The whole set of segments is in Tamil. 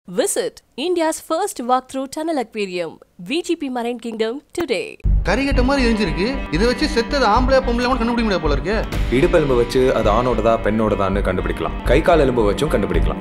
Visit India's first walkthrough tunnel aquarium, VGP Marine Kingdom, today. கறிகட்ட மாதிரி எரிஞ்சிருக்கு இதை வச்சு செத்தது ஆம்பளை பொம்பளை கூட கண்டுபிடிக்க முடியாது போல இருக்கு இடுப்பெலும்பு வச்சு அது ஆணோடதா பெண்ணோடதான்னு கண்டுபிடிக்கலாம் கை கால் எலும்பு வச்சும் கண்டுபிடிக்கலாம்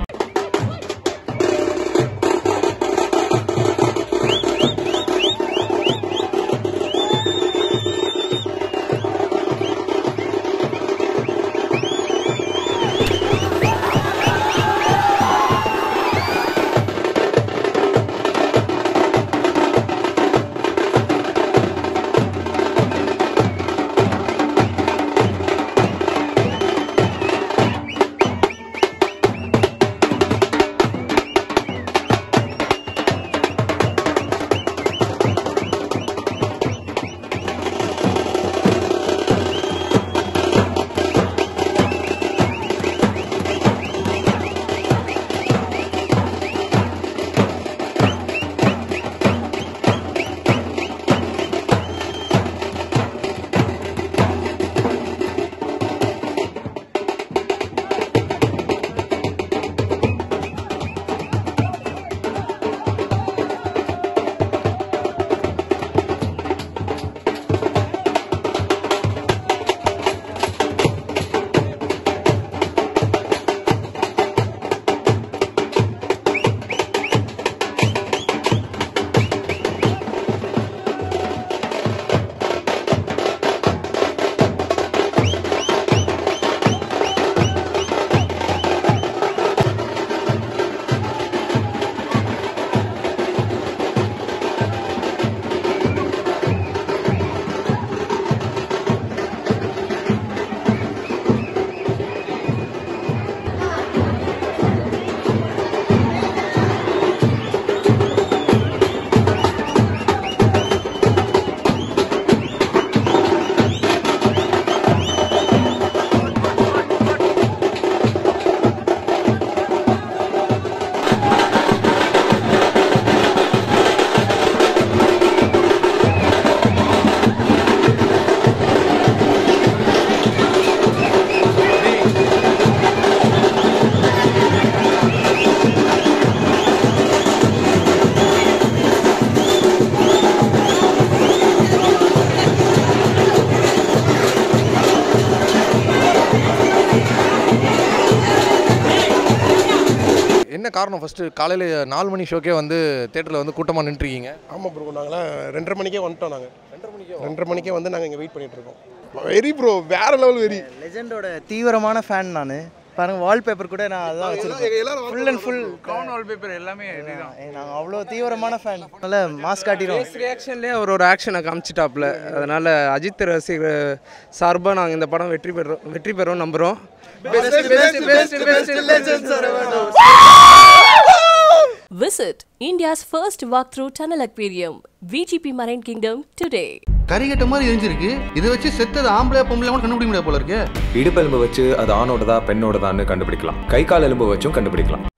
என்ன காரணம் ஃபஸ்ட்டு காலையில் நாலு மணி ஷோக்கே வந்து தேட்டரில் வந்து கூட்டமாக நின்றுருக்கீங்க ஆமாம் ப்ரோ நாங்களாம் ரெண்டரை மணிக்கே வந்துட்டோம் நாங்கள் ரெண்டரை மணிக்கே ரெண்டரை மணிக்கே வந்து நாங்கள் இங்கே வெயிட் பண்ணிட்டு இருக்கோம் வெரி ப்ரோ வேற லெவல் வெரி லெஜெண்டோட தீவிரமான ஃபேன் நான் பாருங்க வால்பேப்பர் கூட நான் அதான் வச்சிருக்கேன் full and full crown wallpaper எல்லாமே இதுதான் நாங்கள் அவ்வளோ தீவிரமான ஃபேன் நல்ல மாஸ் காட்டிடுவோம் ரியாக்ஷன்லேயே அவர் ஒரு ஆக்ஷனை காமிச்சிட்டாப்ல அதனால் அஜித் ரசிகர் சார்பாக நாங்கள் இந்த படம் வெற்றி பெறோம் வெற்றி பெறோம் நம்புகிறோம் Visit India's first walkthrough tunnel aquarium, VGP Marine Kingdom, today. கறிகட்ட மாதிரி எரிஞ்சிருக்கு இதை வச்சு செத்தது ஆம்பளை பொம்பளை கூட கண்டுபிடிக்க முடியாது போல இருக்கு இடுப்பெலும்பு வச்சு அது ஆணோடதா பெண்ணோடதான்னு கண்டுபிடிக்கலாம் கை கால் எலும்பு வச்சும் கண்டுபிடிக்கலாம்